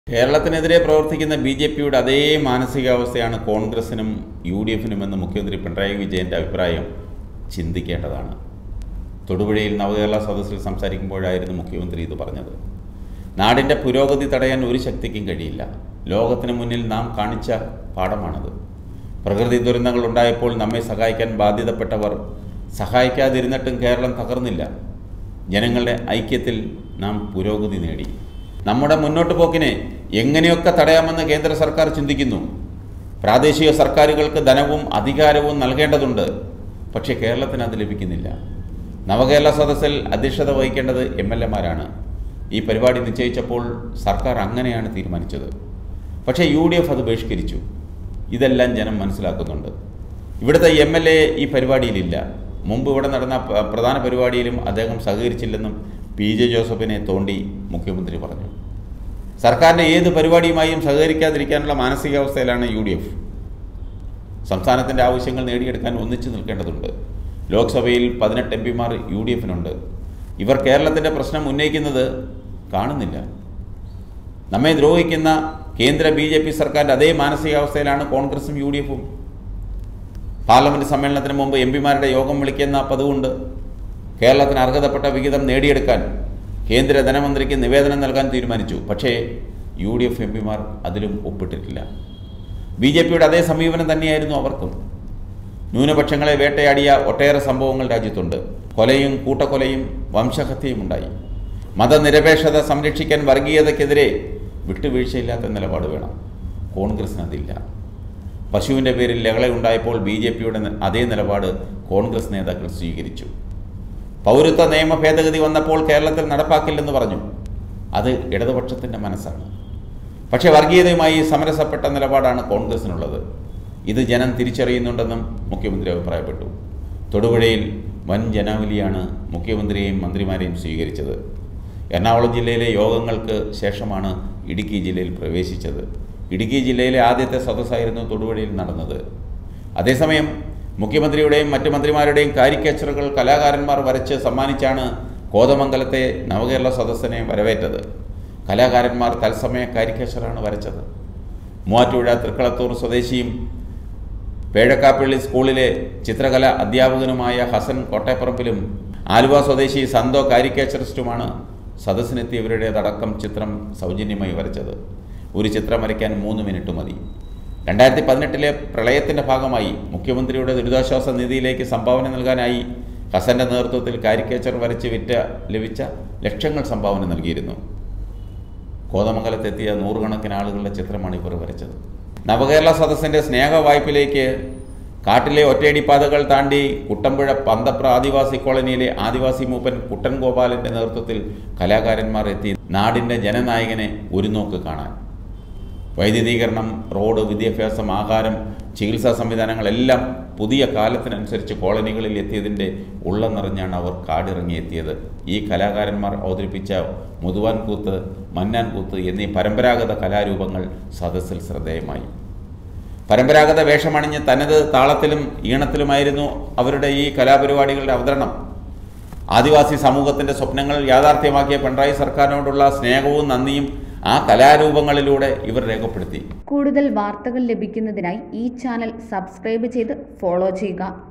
കേരളത്തിനെതിരെ പ്രവർത്തിക്കുന്ന B J പിയുടെ അതേ മാനസികാവസ്ഥയാണ് കോൺഗ്രസിനും യു ഡി എഫിനുമെന്ന് മുഖ്യമന്ത്രി പിണറായി വിജയൻ്റെ അഭിപ്രായം ചിന്തിക്കേണ്ടതാണ് തൊടുപുഴയിൽ നവകേരള സദസ്സിൽ സംസാരിക്കുമ്പോഴായിരുന്നു മുഖ്യമന്ത്രി ഇത് പറഞ്ഞത് നാടിൻ്റെ പുരോഗതി തടയാൻ ഒരു ശക്തിക്കും കഴിയില്ല ലോകത്തിന് മുന്നിൽ നാം കാണിച്ച പാഠമാണത് പ്രകൃതി ദുരന്തങ്ങൾ ഉണ്ടായപ്പോൾ നമ്മെ സഹായിക്കാൻ ബാധ്യതപ്പെട്ടവർ സഹായിക്കാതിരുന്നിട്ടും കേരളം തകർന്നില്ല ജനങ്ങളുടെ ഐക്യത്തിൽ നാം പുരോഗതി നേടി നമ്മുടെ മുന്നോട്ട് പോക്കിനെ എങ്ങനെയൊക്കെ തടയാമെന്ന് കേന്ദ്ര സർക്കാർ ചിന്തിക്കുന്നു പ്രാദേശിക സർക്കാരുകൾക്ക് ധനവും അധികാരവും നൽകേണ്ടതുണ്ട് പക്ഷേ കേരളത്തിന് അത് ലഭിക്കുന്നില്ല നവകേരള സദസ്സിൽ അധ്യക്ഷത വഹിക്കേണ്ടത് എം എൽ എമാരാണ് ഈ പരിപാടി നിശ്ചയിച്ചപ്പോൾ സർക്കാർ അങ്ങനെയാണ് തീരുമാനിച്ചത് പക്ഷേ യു ഡി എഫ് അത് ബഹിഷ്കരിച്ചു ഇതെല്ലാം ജനം മനസ്സിലാക്കുന്നുണ്ട് ഇവിടുത്തെ എം എൽ എ ഈ പരിപാടിയിലില്ല മുമ്പ് ഇവിടെ നടന്ന പ- പ്രധാന പരിപാടിയിലും അദ്ദേഹം സഹകരിച്ചില്ലെന്നും പി ജെ ജോസഫിനെ തോണ്ടി മുഖ്യമന്ത്രി പറഞ്ഞു സർക്കാരിൻ്റെ ഏത് പരിപാടിയുമായും സഹകരിക്കാതിരിക്കാനുള്ള മാനസികാവസ്ഥയിലാണ് യു ഡി എഫ് സംസ്ഥാനത്തിൻ്റെ ആവശ്യങ്ങൾ നേടിയെടുക്കാൻ ഒന്നിച്ചു നിൽക്കേണ്ടതുണ്ട് ലോക്സഭയിൽ പതിനെട്ട് എം പിമാർ യു ഡി എഫിനുണ്ട് ഇവർ കേരളത്തിൻ്റെ പ്രശ്നം ഉന്നയിക്കുന്നത് കാണുന്നില്ല നമ്മെ ദ്രോഹിക്കുന്ന കേന്ദ്ര ബി ജെ പി സർക്കാരിൻ്റെ അതേ മാനസികാവസ്ഥയിലാണ് കോൺഗ്രസും യു ഡി എഫും പാർലമെൻറ്റ് സമ്മേളനത്തിന് മുമ്പ് എം പിമാരുടെ യോഗം വിളിക്കുന്ന പതിവുണ്ട് കേരളത്തിന് അർഹതപ്പെട്ട വിഹിതം നേടിയെടുക്കാൻ കേന്ദ്ര ധനമന്ത്രിക്ക് നിവേദനം നൽകാൻ തീരുമാനിച്ചു പക്ഷേ യു ഡി എഫ് എം പിമാർ അതിലും ഒപ്പിട്ടിട്ടില്ല ബി ജെ പിയുടെ അതേ സമീപനം തന്നെയായിരുന്നു അവർക്കും ന്യൂനപക്ഷങ്ങളെ വേട്ടയാടിയ ഒട്ടേറെ സംഭവങ്ങൾ രാജ്യത്തുണ്ട് കൊലയും കൂട്ടക്കൊലയും വംശഹത്യയും ഉണ്ടായി മതനിരപേക്ഷത സംരക്ഷിക്കാൻ വർഗീയതയ്ക്കെതിരെ വിട്ടുവീഴ്ചയില്ലാത്ത നിലപാട് വേണം കോൺഗ്രസിന് അതില്ല പശുവിൻ്റെ പേരിൽ ലഹളയുണ്ടായപ്പോൾ ബി ജെ പിയുടെ അതേ നിലപാട് കോൺഗ്രസ് നേതാക്കൾ സ്വീകരിച്ചു പൗരത്വ നിയമ ഭേദഗതി വന്നപ്പോൾ കേരളത്തിൽ നടപ്പാക്കില്ലെന്ന് പറഞ്ഞു അത് ഇടതുപക്ഷത്തിൻ്റെ മനസ്സാണ് പക്ഷേ വർഗീയതയുമായി സമരസപ്പെട്ട നിലപാടാണ് കോൺഗ്രസിനുള്ളത് ഇത് ജനം തിരിച്ചറിയുന്നുണ്ടെന്നും മുഖ്യമന്ത്രി അഭിപ്രായപ്പെട്ടു തൊടുപുഴയിൽ വൻ ജനാവലിയാണ് മുഖ്യമന്ത്രിയെയും മന്ത്രിമാരെയും സ്വീകരിച്ചത് എറണാകുളം ജില്ലയിലെ യോഗങ്ങൾക്ക് ശേഷമാണ് ഇടുക്കി ജില്ലയിൽ പ്രവേശിച്ചത് ഇടുക്കി ജില്ലയിലെ ആദ്യത്തെ സദസ്സായിരുന്നു തൊടുപുഴയിൽ നടന്നത് അതേസമയം മുഖ്യമന്ത്രിയുടെയും മറ്റ് മന്ത്രിമാരുടെയും കാരിക്കേച്ചറുകൾ കലാകാരന്മാർ വരച്ച് സമ്മാനിച്ചാണ് കോതമംഗലത്തെ നവകേരള സദസ്സിനെ വരവേറ്റത് കലാകാരന്മാർ തത്സമയ കാരിക്കേച്ചറാണ് വരച്ചത് മൂവാറ്റുപുഴ തൃക്കളത്തൂർ സ്വദേശിയും പേഴക്കാപ്പള്ളി സ്കൂളിലെ ചിത്രകല അധ്യാപകനുമായ ഹസൻ കോട്ടയപ്പറമ്പിലും ആലുവ സ്വദേശി സന്തോ കാരിക്കേച്ചറിസ്റ്റുമാണ് സദസ്സിനെത്തിയവരുടേതടക്കം ചിത്രം സൗജന്യമായി വരച്ചത് ഒരു ചിത്രം വരയ്ക്കാൻ മൂന്ന് മിനിറ്റ് മതി രണ്ടായിരത്തി പതിനെട്ടിലെ പ്രളയത്തിൻ്റെ ഭാഗമായി മുഖ്യമന്ത്രിയുടെ ദുരിതാശ്വാസ നിധിയിലേക്ക് സംഭാവന നൽകാനായി ഹസന്റെ നേതൃത്വത്തിൽ കാരിക്കേച്ചർ വരച്ച് വിറ്റ ലഭിച്ച ലക്ഷങ്ങൾ സംഭാവന നൽകിയിരുന്നു കോതമംഗലത്തെത്തിയ നൂറുകണക്കിന് ആളുകളുടെ ചിത്രമാണ് ഇവർ വരച്ചത് നവകേരള സദസ്സിൻ്റെ സ്നേഹ വായ്പിലേക്ക് കാട്ടിലെ ഒറ്റയടിപ്പാതകൾ താണ്ടി കുട്ടമ്പുഴ പന്തപ്ര ആദിവാസി കോളനിയിലെ ആദിവാസി മൂപ്പൻ കുട്ടൻ ഗോപാലൻ്റെ നേതൃത്വത്തിൽ കലാകാരന്മാർ എത്തി നാടിൻ്റെ ജനനായകനെ ഒരു നോക്ക് കാണാൻ വൈദ്യുതീകരണം റോഡ് വിദ്യാഭ്യാസം ആഹാരം ചികിത്സാ സംവിധാനങ്ങളെല്ലാം പുതിയ കാലത്തിനനുസരിച്ച് കോളനികളിൽ എത്തിയതിൻ്റെ ഉള്ളം നിറഞ്ഞാണ് അവർ കാടിറങ്ങിയെത്തിയത് ഈ കലാകാരന്മാർ അവതരിപ്പിച്ച മുതുവാൻ കൂത്ത് മന്നാൻ കൂത്ത് എന്നീ പരമ്പരാഗത കലാരൂപങ്ങൾ സദസ്സിൽ ശ്രദ്ധേയമായി പരമ്പരാഗത വേഷമണിഞ്ഞ് തനത് താളത്തിലും ഈണത്തിലുമായിരുന്നു അവരുടെ ഈ കലാപരിപാടികളുടെ അവതരണം ആദിവാസി സമൂഹത്തിൻ്റെ സ്വപ്നങ്ങൾ യാഥാർത്ഥ്യമാക്കിയ പിണറായി സർക്കാരിനോടുള്ള സ്നേഹവും നന്ദിയും ആ കലാരൂപങ്ങളിലൂടെ ഇവർ രേഖപ്പെടുത്തി കൂടുതൽ വാർത്തകൾ ലഭിക്കുന്നതിനായി ഈ ചാനൽ സബ്സ്ക്രൈബ് ചെയ്ത് ഫോളോ ചെയ്യുക